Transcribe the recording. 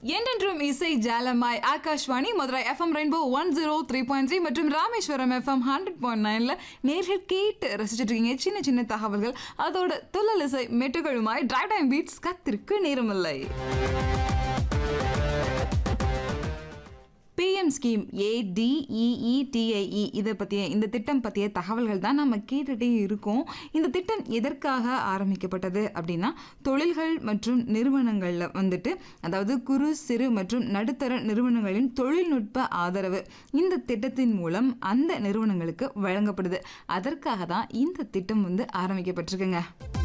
என்றென்றும் இசை ஜாலமாய் Akashvani Madurai FM rainbow one zero three point three மற்றும் ராமேஸ்வரம் எஃப்எம் ஹண்ட்ரட் பாயிண்ட் நைன்ல நேர்கள் கேட்டு ரசிச்சுட்டு இருக்கீங்க சின்ன சின்ன தகவல்கள் அதோட துள்ளல் இசை மெட்டுகளுமாய் டிரை டைம் பீட்ஸ் கத்திற்கு நேரமில்லை பிஎம் ஸ்கீம் ஏடிஇஇடிஐஇ இதை பற்றிய இந்த திட்டம் பற்றிய தகவல்கள் தான் நம்ம கேட்டுகிட்டே இருக்கோம் இந்த திட்டம் எதற்காக ஆரம்பிக்கப்பட்டது அப்படின்னா தொழில்கள் மற்றும் நிறுவனங்களில் வந்துட்டு அதாவது குறு சிறு மற்றும் நடுத்தர நிறுவனங்களின் தொழில்நுட்ப ஆதரவு இந்த திட்டத்தின் மூலம் அந்த நிறுவனங்களுக்கு வழங்கப்படுது அதற்காக தான் இந்த திட்டம் வந்து ஆரம்பிக்கப்பட்டிருக்குங்க